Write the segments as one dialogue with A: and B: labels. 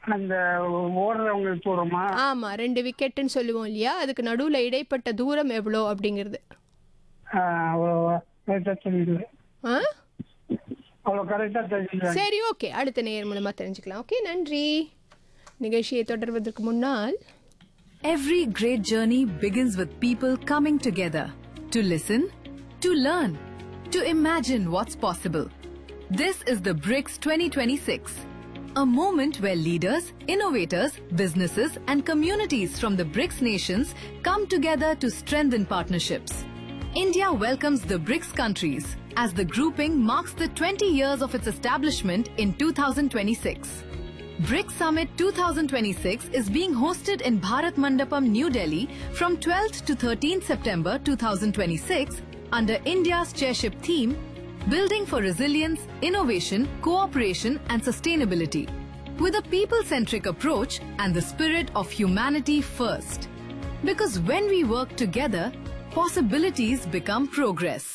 A: அந்த ஓடுறவங்களுக்கு போடுறோமா
B: ஆமா ரெண்டு விக்கெட்டுன்னு சொல்லுவோம் இல்லையா அதுக்கு நடுவுல இடைப்பட்ட தூரம் எவ்வளோ அப்படிங்கிறது
A: அவ்வளோ கரெக்டாக தெரியல
B: ஆ
A: அவ்வளோ கரெக்டாக தெரியல
B: சரி ஓகே அடுத்த நேயர் மூலமா தெரிஞ்சுக்கலாம் ஓகே நன்றி நிகழ்ச்சியை தொடர்வதற்கு முன்னால்
C: Every great journey begins with people coming together to listen, to learn, to imagine what's possible. This is the BRICS 2026, a moment where leaders, innovators, businesses, and communities from the BRICS nations come together to strengthen partnerships. India welcomes the BRICS countries as the grouping marks the 20 years of its establishment in 2026. BRICS Summit 2026 is being hosted in Bharat Mandapam, New Delhi from 12th to 13th September 2026 under India's chairship theme Building for Resilience, Innovation, Cooperation and Sustainability with a people-centric approach and the spirit of humanity first. Because when we work together, possibilities become progress.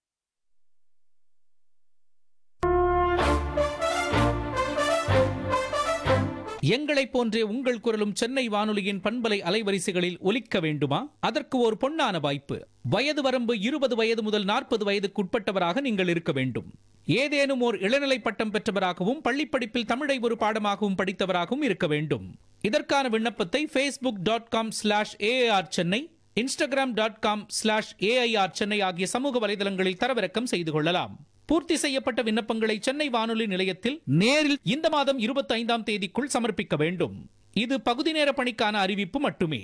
D: எங்களைப் போன்றே உங்கள் குரலும் சென்னை வானொலியின் பண்பலை அலைவரிசைகளில் ஒலிக்க வேண்டுமா அதற்கு ஒரு பொன்னான வாய்ப்பு வயது வரம்பு இருபது வயது முதல் நாற்பது வயதுக்கு உட்பட்டவராக நீங்கள் இருக்க வேண்டும் ஏதேனும் ஓர் இளநிலை பட்டம் பெற்றவராகவும் பள்ளிப் படிப்பில் தமிழை ஒரு பாடமாகவும் படித்தவராகவும் இருக்க வேண்டும் இதற்கான விண்ணப்பத்தை Facebook dot com slash AR Chennai Instagram dot com slash AIR Chennai ஆகிய சமூக வலைதளங்களில் தரவிறக்கம் செய்து கொள்ளலாம் பூர்த்தி செய்யப்பட்ட விண்ணப்பங்களை சென்னை வானொலி நிலையத்தில் நேரில் இந்த மாதம் இருபத்தி ஐந்தாம் தேதிக்குள் சமர்ப்பிக்க வேண்டும் இது பகுதி நேர பணிக்கான அறிவிப்பு மட்டுமே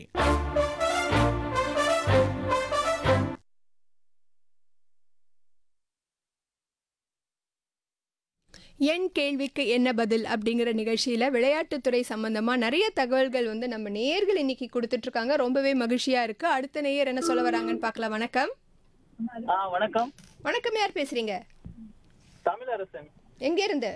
B: என் கேள்விக்கு என்ன பதில் அப்படிங்கிற நிகழ்ச்சியில விளையாட்டுத்துறை சம்பந்தமா நிறைய தகவல்கள் வந்து நம்ம நேயர்கள் இன்னைக்கு கொடுத்துட்டு இருக்காங்க ரொம்பவே மகிழ்ச்சியா இருக்கு அடுத்த நேயர் என்ன சொல்ல வராங்கன்னு பார்க்கலாம் வணக்கம்
E: ஆ வணக்கம்
B: வணக்கம் யார் பேசுறீங்க
E: தமிழரசன்
B: எங்க இருந்து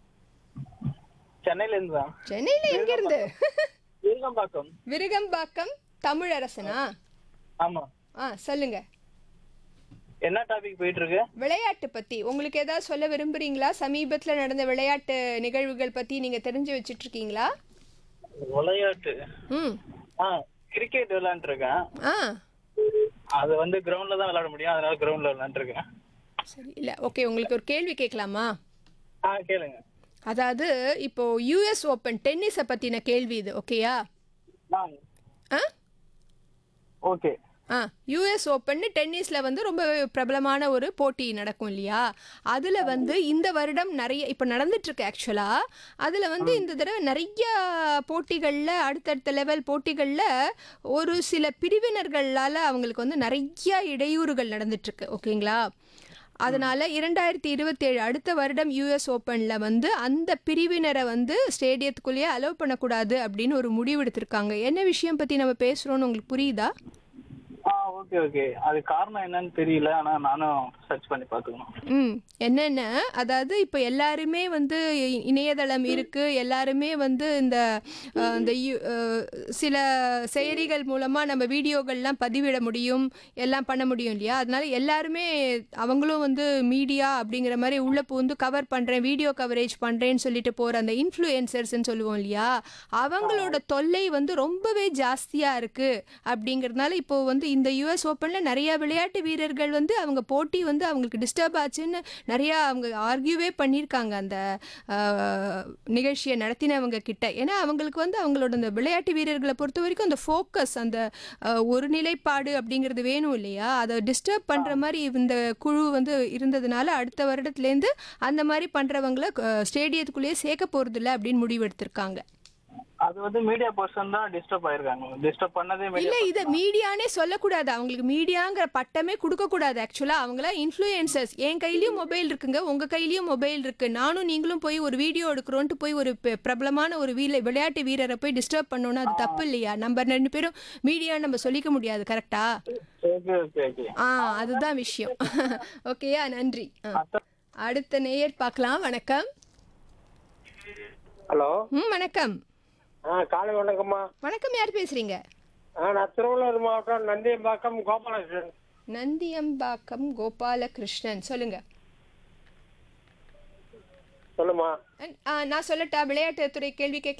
E: சென்னையில இருந்து தான்
B: சென்னையில எங்க இருந்து
E: விருகம்பாக்கம்
B: விருகம்பாக்கம் தமிழரசனா
E: ஆமா
B: ஆ சொல்லுங்க
E: என்ன டாபிக் போயிட்டு இருக்கு
B: விளையாட்டு பத்தி உங்களுக்கு ஏதாவது சொல்ல விரும்புறீங்களா சமீபத்துல நடந்த விளையாட்டு நிகழ்வுகள் பத்தி நீங்க தெரிஞ்சு வச்சிட்டு இருக்கீங்களா
E: விளையாட்டு
B: ம்
E: ஆ கிரிக்கெட் விளையாண்டுருக்கேன்
B: ஆ
E: அது வந்து கிரவுண்ட்ல தான் விளையாட முடியும் அதனால கிரவுண்ட்ல விளையாண்டுருக்கேன்
B: சரி இல்ல ஓகே உங்களுக்கு ஒரு கேள்வி கேட்கலாமா
E: ஆ கேளுங்க
B: அதாவது இப்போ யூஎஸ் ஓப்பன் டென்னிஸை பத்தின கேள்வி இது ஓகேயா
E: ஆ
B: ஆ
E: ஓகே
B: ஆ யூஎஸ் ஓப்பன் டென்னிஸ்ல வந்து ரொம்ப பிரபலமான ஒரு போட்டி நடக்கும் இல்லையா அதுல வந்து இந்த வருடம் நிறைய இப்போ நடந்துட்டு இருக்கு ஆக்சுவலா அதுல வந்து இந்த தடவை நிறைய போட்டிகள்ல அடுத்தடுத்த லெவல் போட்டிகள்ல ஒரு சில பிரிவினர்களால அவங்களுக்கு வந்து நிறைய இடையூறுகள் நடந்துட்டு இருக்கு ஓகேங்களா அதனால இரண்டாயிரத்தி இருபத்தேழு அடுத்த வருடம் யூஎஸ் ஓப்பன்ல வந்து அந்த பிரிவினரை வந்து ஸ்டேடியத்துக்குள்ளேயே அலோவ் பண்ணக்கூடாது அப்படின்னு ஒரு முடிவு எடுத்திருக்காங்க என்ன விஷயம் பத்தி நம்ம பேசுறோம்னு உங்களுக்கு புரியுதா
E: ஆ ஓகே ஓகே அது காரணம் என்னன்னு தெரியல ஆனா நானும் சர்ச் பண்ணி பாத்துக்கணும்
B: ம் என்னென்ன அதாவது இப்போ எல்லாருமே வந்து இ- இணையதளம் இருக்கு எல்லாருமே வந்து இந்த அஹ், இந்த யு- அஹ், சில செயலிகள் மூலமா நம்ம வீடியோகள்லாம் பதிவிட முடியும் எல்லாம் பண்ண முடியும் இல்லையா அதனால எல்லாருமே அவங்களும் வந்து மீடியா அப்படிங்கிற மாதிரி உள்ள பூந்து கவர் பண்றேன் வீடியோ கவரேஜ் பண்றேன்னு சொல்லிட்டு போற அந்த இன்ஃப்ளூயன்சர்ஸ்ன்னு சொல்லுவோம் இல்லையா அவங்களோட தொல்லை வந்து ரொம்பவே ஜாஸ்தியா இருக்கு அப்படிங்கறதுனால இப்போ வந்து இந்த யுஎஸ் ஓப்பன்ல நிறைய விளையாட்டு வீரர்கள் வந்து அவங்க போட்டி வந்து அவங்களுக்கு டிஸ்டர்ப் ஆச்சுன்னு நிறைய அவங்க ஆர்கியூவே பண்ணியிருக்காங்க அந்த ஆஹ், நிகழ்ச்சியை நடத்தினவங்க கிட்ட ஏன்னா அவங்களுக்கு வந்து அவங்களோட அந்த விளையாட்டு வீரர்களை பொறுத்த வரைக்கும் அந்த ஃபோக்கஸ் அந்த ஆஹ், ஒரு நிலைப்பாடு அப்படிங்கிறது வேணும் இல்லையா அதை டிஸ்டர்ப் பண்ற மாதிரி இந்த குழு வந்து இருந்ததுனால அடுத்த வருடத்துலேருந்து அந்த மாதிரி பண்றவங்கள ஸ்டேடியத்துக்குள்ளேயே சேர்க்க போறதில்ல அப்படின்னு முடிவு எடுத்திருக்காங்க
E: அது வந்து மீடியா பர்சன் தான் டிஸ்டர்ப் ஆயிருக்காங்க டிஸ்டர்ப் பண்ணதே
B: இல்ல
E: மீடியா
B: இத மீடியானே சொல்லக்கூடாது அவங்களுக்கு மீடியாங்கிற பட்டமே கொடுக்க கூடாது ஆக்சுவலா அவங்கள இன்ஃப்ளூயன்சர்ஸ் என் கையிலயும் மொபைல் இருக்குங்க உங்க கையிலயும் மொபைல் இருக்கு நானும் நீங்களும் போய் ஒரு வீடியோ எடுக்கிறோன்ட்டு போய் ஒரு பெ- பிரபலமான ஒரு வீல விளையாட்டு வீரரை போய் டிஸ்டர்ப் பண்ணோம்னா அது தப்பு இல்லையா நம்ம ரெண்டு பேரும் மீடியா நம்ம சொல்லிக்க முடியாது கரெக்டா
E: ஓகே ஓகே ஓகே
B: ஆ அதுதான் விஷயம் ஓகேயா நன்றி ஆ. அடுத்த நேயர் பார்க்கலாம் வணக்கம்
F: ஹலோ
B: ம் வணக்கம்
F: ஆ காலை வணக்கம்மா
B: வணக்கம் யார் பேசுறீங்க
F: ஆ நான் திருவள்ளூர் மாவட்டம் நந்தியம்பாக்கம் கோபாலகிருஷ்ணன்
B: நந்தியம்பாக்கம் கோபாலகிருஷ்ணன் சொல்லுங்க
F: சொல்லுமா
B: ஆ, நான் சொல்லட்டா விளையாட்டுத்துறை கேள்வி கேட்க